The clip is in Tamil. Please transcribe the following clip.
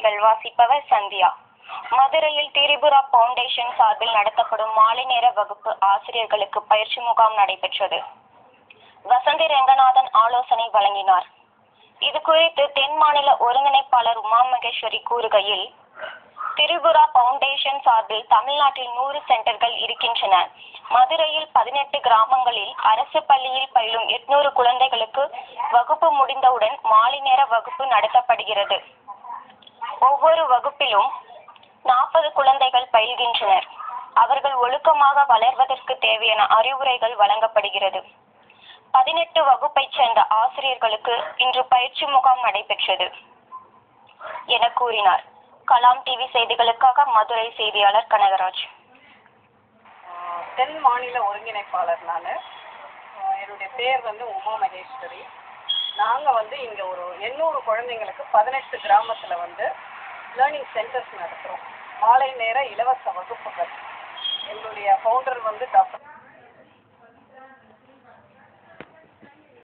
செய்திகள் வாசிப்பவர் சந்தியா மதுரையில் திரிபுரா பவுண்டேஷன் சார்பில் நடத்தப்படும் மாலை நேர வகுப்பு ஆசிரியர்களுக்கு பயிற்சி முகாம் நடைபெற்றது வசந்தி ரெங்கநாதன் ஆலோசனை வழங்கினார் இது குறித்து தென் மாநில ஒருங்கிணைப்பாளர் உமா மகேஸ்வரி கூறுகையில் திரிபுரா பவுண்டேஷன் சார்பில் தமிழ்நாட்டில் நூறு சென்டர்கள் இருக்கின்றன மதுரையில் பதினெட்டு கிராமங்களில் அரசு பள்ளியில் பயிலும் எட்நூறு குழந்தைகளுக்கு வகுப்பு முடிந்தவுடன் மாலை நேர வகுப்பு நடத்தப்படுகிறது ஒவ்வொரு வகுப்பிலும் நாற்பது குழந்தைகள் பயில்கின்றனர் அவர்கள் ஒழுக்கமாக வளர்வதற்கு தேவையான அறிவுரைகள் வழங்கப்படுகிறது பதினெட்டு வகுப்பைச் சேர்ந்த ஆசிரியர்களுக்கு இன்று பயிற்சி முகாம் நடைபெற்றது என கூறினார் கலாம் டிவி செய்திகளுக்காக மதுரை செய்தியாளர் கனகராஜ் ஆஹ் தென் மாநில ஒருங்கிணைப்பாளர் நான் என்னுடைய பேர் வந்து உமா மகேஸ்வரி நாங்கள் வந்து இங்கே ஒரு எண்ணூறு குழந்தைங்களுக்கு பதினெட்டு கிராமத்தில் வந்து லேர்னிங் சென்டர்ஸ் நடத்துகிறோம் மாலை நேர இலவச வகுப்புகள் எங்களுடைய ஃபவுண்டர் வந்து டாக்டர்